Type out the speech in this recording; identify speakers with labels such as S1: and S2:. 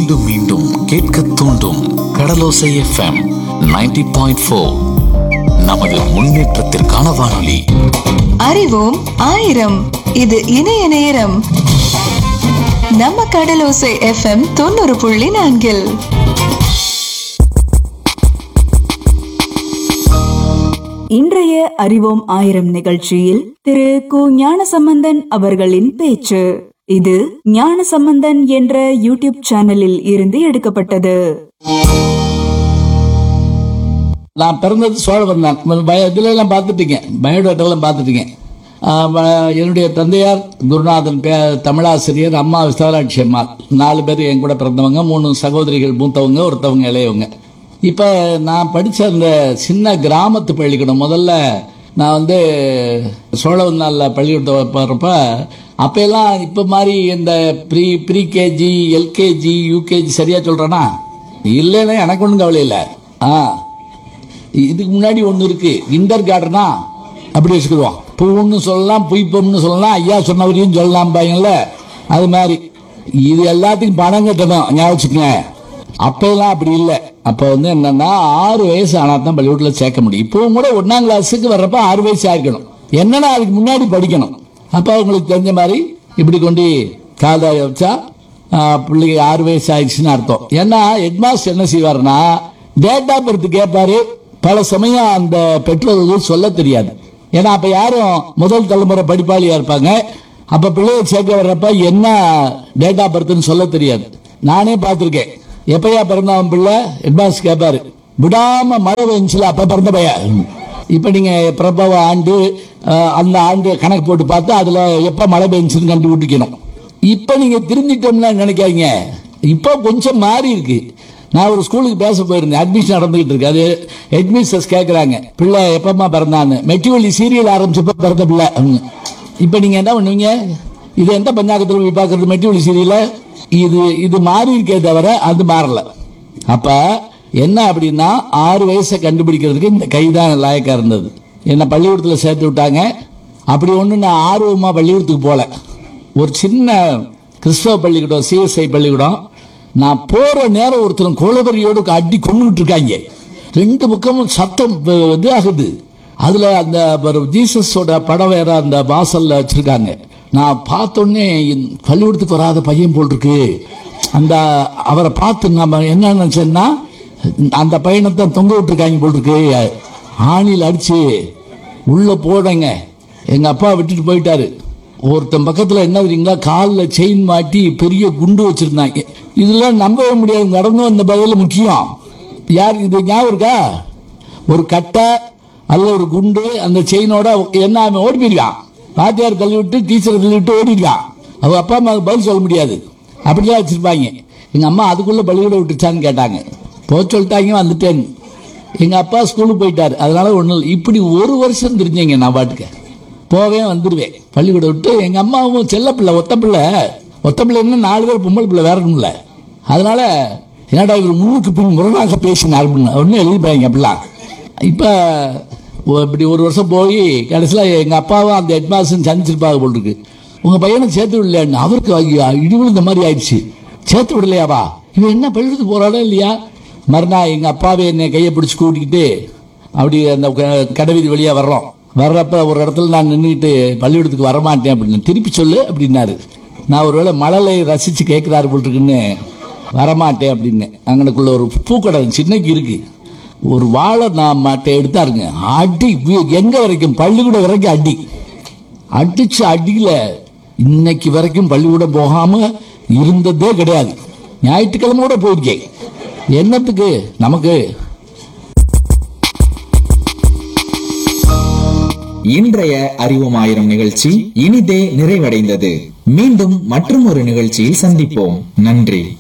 S1: மீண்டும் மீண்டும் கேட்க தூண்டும் கடலோசை எஃப்எம் 90.4 பாயிண்ட் நமது முன்னேற்றத்திற்கான வானொலி
S2: அறிவோம் ஆயிரம் இது இணைய நேரம் நம்ம கடலோசை எஃப்எம் தொண்ணூறு புள்ளி நான்கில்
S3: இன்றைய அறிவோம் ஆயிரம் நிகழ்ச்சியில் திரு கு ஞானசம்பந்தன் அவர்களின் பேச்சு இது ஞானசம்பந்தன் என்ற யூடியூப் சேனலில் இருந்து எடுக்கப்பட்டது
S4: நான் பிறந்தது சோழவன் தான் பய இதுல எல்லாம் பார்த்துட்டீங்க பயோடேட்டாலாம் பார்த்துட்டீங்க ஆஹ் வ- என்னுடைய தந்தையார் குருநாதன் பே தமிழாசிரியர் அம்மா விசாலாட்சி அம்மாள் நாலு பேர் என் கூட பிறந்தவங்க மூணு சகோதரிகள் மூத்தவங்க ஒருத்தவங்க இளையவங்க இப்போ நான் படித்த அந்த சின்ன கிராமத்து பள்ளிக்கூடம் முதல்ல நான் வந்து சோழவந்தாலில் பள்ளிக்கூடத்தை போகிறப்ப அப்போல்லாம் இப்போ மாதிரி இந்த pre pre KG LKG UKG சரியாக சொல்கிறேன்னா இல்லைன்னா எனக்கு ஒன்றும் கவலை இல்லை ஆ இதுக்கு முன்னாடி ஒன்று இருக்கு இன்டர் கார்டனா அப்படி வச்சுக்கிடுவோம் பூன்னு சொல்லலாம் புய்ப்பம்னு சொல்லலாம் ஐயா சொன்னவரையும் சொல்லலாம் பாருங்கள்ல அது மாதிரி இது எல்லாத்துக்கும் பணம் கட்டணும் ஞாபகம் வச்சுக்கங்க அப்பெல்லாம் அப்படி இல்லை அப்போ வந்து என்னன்னா ஆறு வயசு ஆனால் தான் பள்ளிக்கூடத்தில் சேர்க்க முடியும் இப்போவும் கூட ஒன்றாம் கிளாஸுக்கு வர்றப்ப ஆறு வயசு ஆயிருக்கணும் என்னன்னா அதுக்கு முன்னாடி படிக்கணும் அப்போ அவங்களுக்கு தெரிஞ்ச மாதிரி இப்படி கொண்டு காதாய வச்சா ஆ, பிள்ளைக்கு ஆறு வயசு ஆயிடுச்சுன்னு அர்த்தம் ஏன்னா ஹெட்மாஸ்டர் என்ன செய்வாருன்னா டேட் ஆஃப் பர்த் கேட்பாரு பல சமயம் அந்த பெற்றோர்கள் சொல்ல தெரியாது ஏன்னா அப்ப யாரும் முதல் தலைமுறை படிப்பாளியா இருப்பாங்க அப்ப பிள்ளைய சேர்க்க வர்றப்ப என்ன டேட் ஆஃப் பர்த்னு சொல்ல தெரியாது நானே பார்த்திருக்கேன் எப்பயா பிறந்தவன் பிள்ளை ஹெட்மாஸ்டர் கேட்பாரு விடாம மழை பெஞ்சுல அப்ப பிறந்த பையன் இப்ப நீங்க பிரபவ ஆண்டு அஹ், அந்த ஆண்டு கணக்கு போட்டு பார்த்து அதுல எப்ப மழை பெஞ்சுன்னு கண்டுபிடிக்கணும் இப்ப நீங்க திருந்திட்டோம்னா நினைக்காதீங்க இப்போ கொஞ்சம் மாறி இருக்கு நான் ஒரு ஸ்கூலுக்கு பேச போயிருந்தேன் அட்மிஷன் நடந்துகிட்டு இருக்கு அது ஹெட்மிஸ்டர்ஸ் கேட்குறாங்க பிள்ளை எப்பமா பிறந்தான்னு மெட்டிவலி சீரியல் ஆரம்பிச்சப்ப பிறந்த பிள்ளை ம். இப்ப நீங்க என்ன பண்ணுவீங்க இது எந்த பஞ்சாங்கத்தில் போய் பார்க்கறது மெட்டிவலி சீரியல இது இது மாறி இருக்கே தவிர அது மாறல அப்ப என்ன அப்படின்னா ஆறு வயசை கண்டுபிடிக்கிறதுக்கு இந்த கைதான் லாயக்கா இருந்தது என்ன பள்ளிக்கூடத்தில் சேர்த்து விட்டாங்க அப்படி ஒன்று நான் ஆர்வமாக பள்ளிக்கூடத்துக்கு போகல ஒரு சின்ன கிறிஸ்தவ பள்ளிக்கூடம் சிஎஸ்ஐ பள்ளிக்கூடம் நான் போற நேரம் ஒருத்தர் கோலபரியோடு அடி கொண்டுகிட்டு இருக்காங்க ரெண்டு பக்கமும் சத்தம் வ- இது ஆகுது அதுல அந்த ஒரு ஜீசஸோட படம் வேற அந்த வாசல்ல வச்சிருக்காங்க நான் பார்த்தோன்னே இந்த பள்ளிக்கூடத்துக்கு வராத பையன் போல் இருக்கு அந்த அவரை பார்த்து நம்ம என்ன நினைச்சேன்னா அந்த பையனை தான் தொங்க விட்டுருக்காங்க போல் இருக்கு ஆணியில் அடிச்சு உள்ள போடுங்க எங்க அப்பா விட்டுட்டு போயிட்டாரு ஒருத்தன் பக்கத்துல என்ன தெரியுங்களா காலில் செயின் மாட்டி பெரிய குண்டு வச்சிருந்தாங்க இதெல்லாம் நம்பவே முடியாது நடந்து வந்த பதில் முக்கியம் யார் இது ஞாபகம் இருக்கா ஒரு கட்டை அல்ல ஒரு குண்டு அந்த செயினோட என்ன அவன் ஓடி போயிருக்கான் பாத்தியார் தள்ளி விட்டு டீச்சரை தள்ளி விட்டு ஓடிருக்கான் அவ அப்பா அம்மாவுக்கு பதில் சொல்ல முடியாது அப்படிதான் வச்சிருப்பாங்க எங்க அம்மா அதுக்குள்ள பள்ளிக்கூடம் விட்டுச்சான்னு கேட்டாங்க போக சொல்லிட்டாங்க வந்துட்டேன்னு எங்க அப்பா ஸ்கூலுக்கு போயிட்டாரு அதனால ஒண்ணும் இல்லை இப்படி ஒரு வருஷம் தெரிஞ்சீங்க நான் பாட்டுக்கு போவேன் வந்துடுவேன் பள்ளிக்கூடம் விட்டு எங்க அம்மாவும் செல்ல பிள்ளை ஒத்த பிள்ளை ஒத்த பிள்ளைன்னா நாலு பேர் பொம்பளை பிள்ளை வேற ஒண்ணும் இல்லை அதனால என்னடா இவர் முன்னுக்கு பின் முரணாக பேசினார் ஒன்றும் எழுதிப்பாங்க அப்படிலாம் இப்போ இப்படி ஒரு வருஷம் போய் கடைசியில் எங்கள் அப்பாவும் அந்த ஹெட்மாஸ்டர் சந்திச்சிருப்பாங்க போல் இருக்கு உங்கள் பையனை சேர்த்து விடலையான்னு அவருக்கு ஐயா, இடி விழுந்த மாதிரி ஆயிடுச்சு சேர்த்து விடலையாவா இவன் என்ன பள்ளிக்கூடத்துக்கு போறாடா இல்லையா மறுநாள் எங்கள் அப்பாவே என்னை கையை பிடிச்சி கூட்டிக்கிட்டு அப்படி அந்த க- கடைவீதி வழியா வர்றோம் வர்றப்ப ஒரு இடத்துல நான் நின்றுட்டு பள்ளிக்கூடத்துக்கு வரமாட்டேன் அப்படின்னு திருப்பி சொல்லு அப்படின்னாரு நான் ஒருவேளை மழலை ரசிச்சு கேட்கிறாரு போல் இருக்குன்னு வரமாட்டேன் அப்படின்னு அங்கனக்குள்ள ஒரு பூக்கடை சின்னக்கு இருக்கு ஒரு வாழை நான் மாட்டை எடுத்தாருங்க அடி வி- எங்க வரைக்கும் பள்ளிக்கூடம் வரைக்கும் அடி அடிச்ச அடியில இன்னைக்கு வரைக்கும் பள்ளிக்கூடம் போகாம இருந்ததே கிடையாது ஞாயிற்றுக்கிழமை கூட போயிருக்கேன் என்னத்துக்கு நமக்கு
S5: இன்றைய அறிவோம் ஆயிரம் நிகழ்ச்சி இனிதே நிறைவடைந்தது மீண்டும் மற்றும் ஒரு நிகழ்ச்சியில் சந்திப்போம் நன்றி